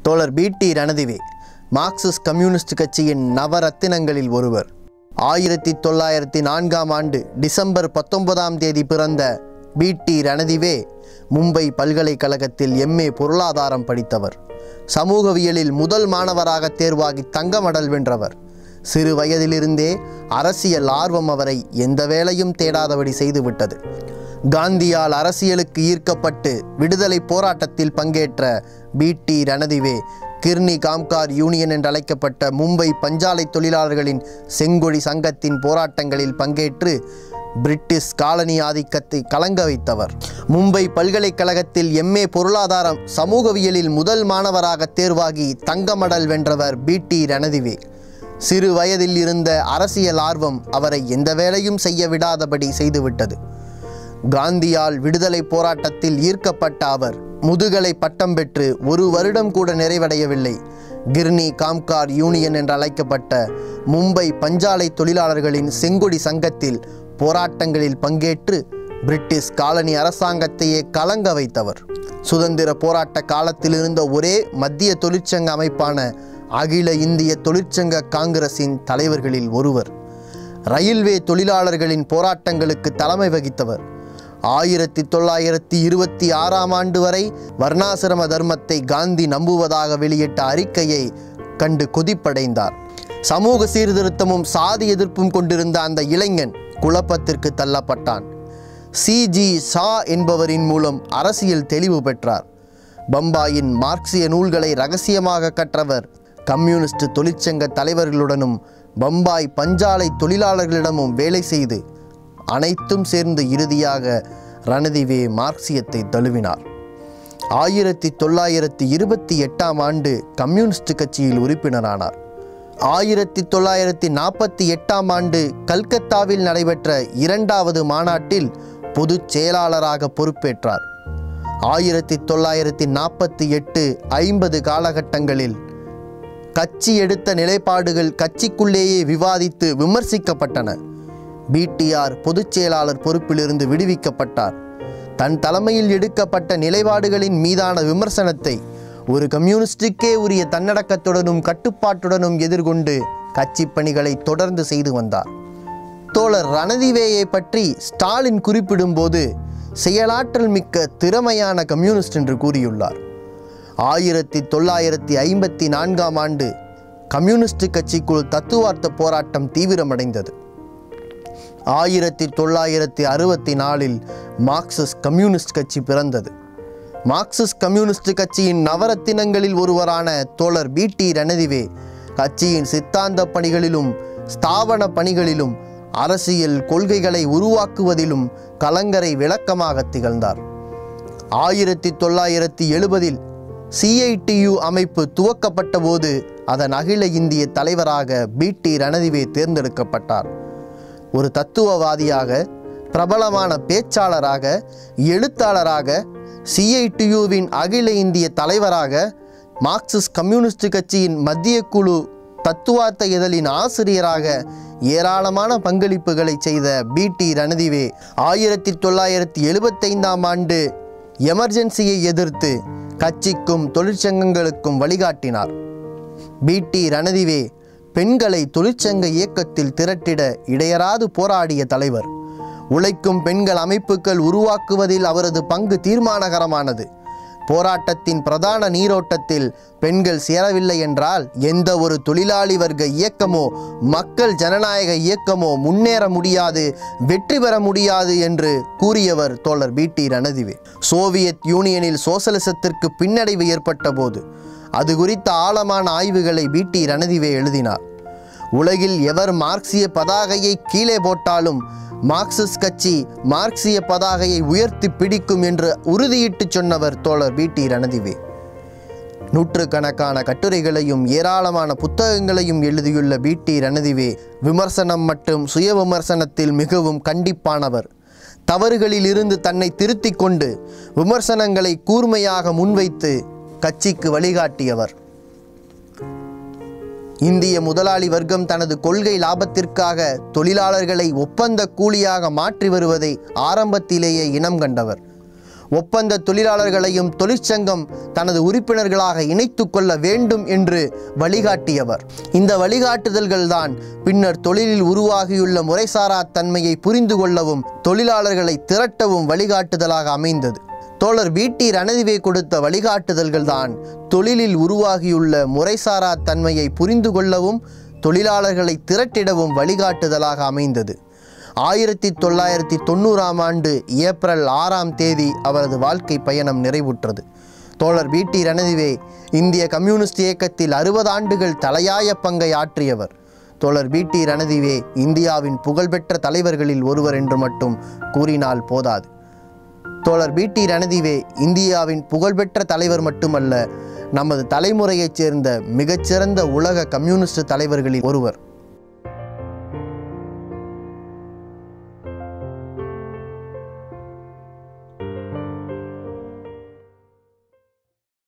தோழர் பிடி ரணதிவே Marxist communist கட்சியின் நவரத்தினங்களில் ஒருவர் ஆயிரத்தி தொள்ளாயிரத்தி நான்காம் ஆண்டு டிசம்பர் பத்தொன்பதாம் தேதி பிறந்த பிடி ரணதிவே மும்பை பல்கலைக்கழகத்தில் எம்ஏ பொருளாதாரம் படித்தவர் சமூகவியலில் முதல் மாணவராக தேர்வாகி தங்க மடல் வென்றவர் சிறு வயதிலிருந்தே அரசியல் ஆர்வம் அவரை எந்த வேலையும் தேடாதபடி செய்துவிட்டது காந்தியால் அரசியலுக்கு ஈர்க்கப்பட்டு விடுதலை போராட்டத்தில் பங்கேற்ற பிடி ரணதிவே கிர்னி காம்கார் யூனியன் என்று அழைக்கப்பட்ட மும்பை பஞ்சாலை தொழிலாளர்களின் செங்கொடி சங்கத்தின் போராட்டங்களில் பங்கேற்று பிரிட்டிஷ் காலனி ஆதிக்கத்தை கலங்க வைத்தவர் மும்பை பல்கலைக்கழகத்தில் எம்ஏ பொருளாதாரம் சமூகவியலில் முதல் மாணவராக தேர்வாகி தங்க மடல் வென்றவர் பிடி ரணதிவே சிறு வயதில் இருந்த அரசியல் ஆர்வம் அவரை எந்த வேலையும் செய்ய விடாதபடி செய்துவிட்டது காந்தியால் விடுதலை போராட்டத்தில் ஈர்க்கப்பட்ட அவர் முதுகலை பட்டம் பெற்று ஒரு வருடம் கூட நிறைவடையவில்லை கிர்னி காம்கார் யூனியன் என்று அழைக்கப்பட்ட மும்பை பஞ்சாலை தொழிலாளர்களின் செங்கொடி சங்கத்தில் போராட்டங்களில் பங்கேற்று பிரிட்டிஷ் காலனி அரசாங்கத்தையே கலங்க வைத்தவர் சுதந்திர போராட்ட காலத்தில் இருந்த ஒரே மத்திய தொழிற்சங்க அமைப்பான அகில இந்திய தொழிற்சங்க காங்கிரசின் தலைவர்களில் ஒருவர் ரயில்வே தொழிலாளர்களின் போராட்டங்களுக்கு தலைமை வகித்தவர் ஆயிரத்தி தொள்ளாயிரத்தி இருபத்தி ஆறாம் ஆண்டு வரை வர்ணாசிரம தர்மத்தை காந்தி நம்புவதாக வெளியிட்ட அறிக்கையை கண்டு கொதிப்படைந்தார் சமூக சீர்திருத்தமும் சாதி எதிர்ப்பும் கொண்டிருந்த அந்த இளைஞன் குழப்பத்திற்கு தள்ளப்பட்டான் சிஜி ஷா என்பவரின் மூலம் அரசியல் தெளிவு பெற்றார் பம்பாயின் மார்க்சிய நூல்களை ரகசியமாக கற்றவர் கம்யூனிஸ்ட் தொழிற்சங்க தலைவர்களுடனும் பம்பாய் பஞ்சாலை தொழிலாளர்களிடமும் வேலை செய்து அனைத்தும் சேர்ந்து இறுதியாக ரணதிவே மார்க்சியத்தை தழுவினார் ஆயிரத்தி தொள்ளாயிரத்தி இருபத்தி எட்டாம் ஆண்டு கம்யூனிஸ்ட் கட்சியில் உறுப்பினரானார் ஆயிரத்தி தொள்ளாயிரத்தி நாற்பத்தி எட்டாம் ஆண்டு கல்கத்தாவில் நடைபெற்ற இரண்டாவது மாநாட்டில் பொதுச் செயலாளராக பொறுப்பேற்றார் ஆயிரத்தி தொள்ளாயிரத்தி நாற்பத்தி எட்டு ஐம்பது காலகட்டங்களில் கட்சி எடுத்த நிலைப்பாடுகள் கட்சிக்குள்ளேயே விவாதித்து விமர்சிக்கப்பட்டன பிடிஆர் பொதுச் செயலாளர் பொறுப்பிலிருந்து விடுவிக்கப்பட்டார் தன் தலைமையில் எடுக்கப்பட்ட நிலைப்பாடுகளின் மீதான விமர்சனத்தை ஒரு கம்யூனிஸ்டுக்கே உரிய தன்னடக்கத்துடனும் கட்டுப்பாட்டுடனும் எதிர்கொண்டு கட்சி பணிகளை தொடர்ந்து செய்து வந்தார் தோழர் ரணதிவேயை பற்றி ஸ்டாலின் குறிப்பிடும்போது செயலாற்றல் மிக்க திறமையான கம்யூனிஸ்ட் என்று கூறியுள்ளார் ஆயிரத்தி தொள்ளாயிரத்தி ஐம்பத்தி நான்காம் ஆண்டு கம்யூனிஸ்ட் கட்சிக்குள் தத்துவார்த்த போராட்டம் தீவிரமடைந்தது ஆயிரத்தி தொள்ளாயிரத்தி அறுபத்தி நாலில் மார்க்சிஸ்ட் கம்யூனிஸ்ட் கட்சி பிறந்தது மார்க்சிஸ்ட் கம்யூனிஸ்ட் கட்சியின் நவரத்தினங்களில் ஒருவரான தோழர் பிடி ரணதிவே கட்சியின் சித்தாந்த பணிகளிலும் ஸ்தாபன பணிகளிலும் அரசியல் கொள்கைகளை உருவாக்குவதிலும் கலங்கரை விளக்கமாக திகழ்ந்தார் ஆயிரத்தி தொள்ளாயிரத்தி எழுபதில் சிஐடியு அமைப்பு துவக்கப்பட்ட போது அதன் அகில இந்திய தலைவராக பிடி ரணதிவே தேர்ந்தெடுக்கப்பட்டார் ஒரு தத்துவவாதியாக பிரபலமான பேச்சாளராக எழுத்தாளராக சிஐடியுவின் அகில இந்திய தலைவராக மார்க்சிஸ்ட் கம்யூனிஸ்ட் கட்சியின் மத்திய குழு தத்துவார்த்த இதழின் ஆசிரியராக ஏராளமான பங்களிப்புகளை செய்த பிடி ரணதிவே ஆயிரத்தி தொள்ளாயிரத்தி எழுபத்தைந்தாம் ஆண்டு எமர்ஜென்சியை எதிர்த்து கட்சிக்கும் தொழிற்சங்கங்களுக்கும் வழிகாட்டினார் பிடி ரணதிவே பெண்களை தொழிற்சங்க இயக்கத்தில் திரட்டிட இடையராது போராடிய தலைவர் உழைக்கும் பெண்கள் அமைப்புகள் உருவாக்குவதில் அவரது பங்கு தீர்மானகரமானது போராட்டத்தின் பிரதான நீரோட்டத்தில் பெண்கள் சேரவில்லை என்றால் எந்த ஒரு தொழிலாளி வர்க்க இயக்கமோ மக்கள் ஜனநாயக இயக்கமோ முன்னேற முடியாது வெற்றி பெற முடியாது என்று கூறியவர் தோழர் பிடி ரணதிவே சோவியத் யூனியனில் சோசலிசத்திற்கு பின்னடைவு ஏற்பட்ட போது அது குறித்த ஆழமான ஆய்வுகளை பிடி ரணதிவே எழுதினார் உலகில் எவர் மார்க்சிய பதாகையை கீழே போட்டாலும் மார்க்சிஸ்ட் கட்சி மார்க்சிய பதாகையை உயர்த்தி பிடிக்கும் என்று உறுதியிட்டு சொன்னவர் தோழர் பிடி ரணதிவே நூற்றுக்கணக்கான கட்டுரைகளையும் ஏராளமான புத்தகங்களையும் எழுதியுள்ள பிடி ரணதிவே விமர்சனம் மற்றும் சுய விமர்சனத்தில் மிகவும் கண்டிப்பானவர் தவறுகளில் இருந்து தன்னை திருத்திக் கொண்டு விமர்சனங்களை கூர்மையாக முன்வைத்து கட்சிக்கு வழிகாட்டியவர் இந்திய முதலாளி வர்க்கம் தனது கொள்கை லாபத்திற்காக தொழிலாளர்களை ஒப்பந்த கூலியாக மாற்றி வருவதை ஆரம்பத்திலேயே இனம் கண்டவர் ஒப்பந்த தொழிலாளர்களையும் தொழிற்சங்கம் தனது உறுப்பினர்களாக இணைத்து கொள்ள வேண்டும் என்று வழிகாட்டியவர் இந்த வழிகாட்டுதல்கள்தான் பின்னர் தொழிலில் உருவாகியுள்ள முறைசாரா தன்மையை புரிந்து கொள்ளவும் தொழிலாளர்களை திரட்டவும் வழிகாட்டுதலாக அமைந்தது தோழர் பிடி ரணதிவே கொடுத்த வழிகாட்டுதல்கள் தான் தொழிலில் உருவாகியுள்ள முறைசாரா தன்மையை புரிந்து கொள்ளவும் தொழிலாளர்களை திரட்டிடவும் வழிகாட்டுதலாக அமைந்தது ஆயிரத்தி தொள்ளாயிரத்தி தொண்ணூறாம் ஆண்டு ஏப்ரல் ஆறாம் தேதி அவரது வாழ்க்கை பயணம் நிறைவுற்றது தோழர் பிடி ரணதிவே இந்திய கம்யூனிஸ்ட் இயக்கத்தில் அறுபது ஆண்டுகள் தலையாய பங்கை ஆற்றியவர் தோழர் பிடி ரணதிவே இந்தியாவின் புகழ்பெற்ற தலைவர்களில் ஒருவர் என்று மட்டும் கூறினால் போதாது தோழர் பிடி ரணதிவே இந்தியாவின் புகழ்பெற்ற தலைவர் மட்டுமல்ல நமது தலைமுறையைச் சேர்ந்த மிகச்சிறந்த உலக கம்யூனிஸ்ட் தலைவர்களில் ஒருவர்